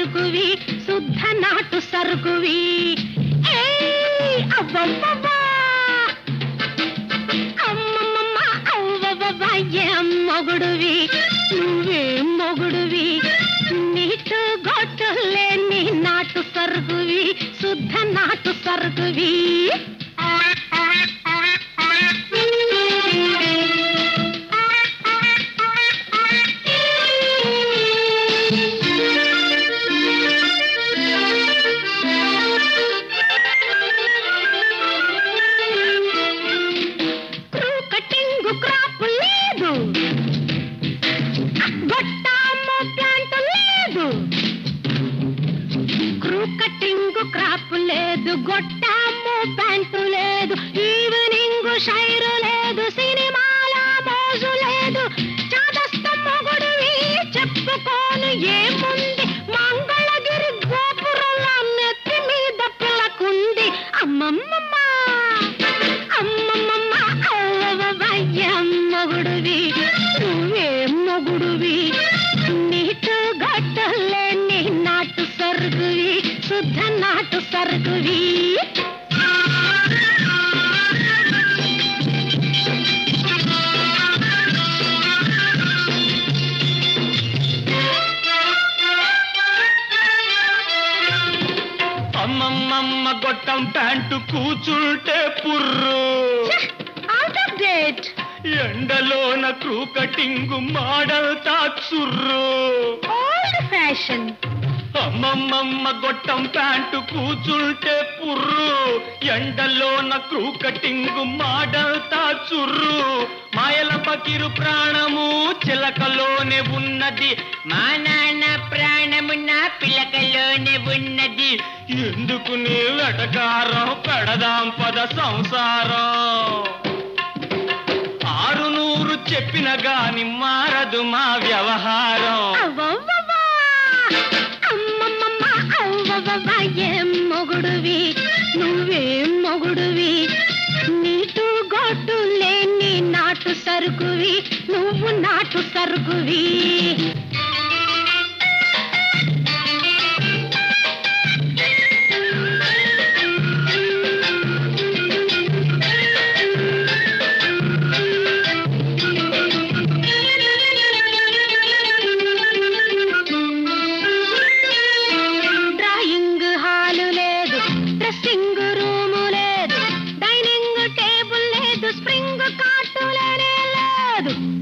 సరుకువి శుద్ధ నాటు సరుకువి ఏయ్! అవ్వవ్వవ్వా! అమ్మమ్మమ్మ అవ్వవ్వవ్వ ఏం మొగుడువి నువ్వేం మొగుడువి నీటు గొట్టు లేని నాటు సరుకువి శుద్ధ నాటు సరుకువి క్రూ కటింగ్ క్రాప్ లేదు గొట్టాము ప్లాంట్ లేదు క్రూ కటింగ్ క్రాప్ లేదు గొట్టాము ప్యాంటు లేదు ఈవినింగ్ షైరు లేదు సినిమాల మోజు లేదు చాదస్తం మొగుడివి చెప్పుకోను ఏముంది మంగళగిరి గోపురంలో నెత్తి మీద పిల్లకుంది అమ్మమ్మమ్మ అమ్మమ్మమ్మ అవ్వవ్వయ్యం మొగుడువి నువ్వేం మొగుడువి నీటు గట్టలేని నాటు సరుకువి శుద్ధ నాటు సరుకువి అమ్మమ్మమ్మ గొట్టం ప్యాంటు కూచుంటే పుర్రు అవుట్ ఆఫ్ డేట్ ఎండలోన క్రూ కటింగ్ మోడల్ చుర్రు ఓల్డ్ ఫ్యాషన్ అమ్మమ్మమ్మ గొట్టం ప్యాంటు కూచుంటే పుర్రు ఎండలోన క్రూ కటింగ్ మోడల్ చుర్రు మాయల పకిరు ప్రాణము చిలకలోనే ఉన్నది మా నాన్న ప్రాణము నా పిలకలోనే ఉన్నది ఎందుకు నీ వెటకారం పెడదాం పద సంసారం ఆరు నూరు చెప్పిన గాని మారదు మా వ్యవహారం అవ్వవ్వవ్వా! అమ్మమ్మమ్మ అవ్వవ్వవ్వ ఏం మొగుడువి నువ్వేం మొగుడువి నీటు గొడ్డు లేని నాటు సరుకువి నువ్వు నాటు సరుకువి డ్రాయింగ్ హాలు లేదు డ్రెస్సింగ్ రూము లేదు డైనింగ్ టేబుల్ లేదు స్ప్రింగ్ కాటు లేనే లేదు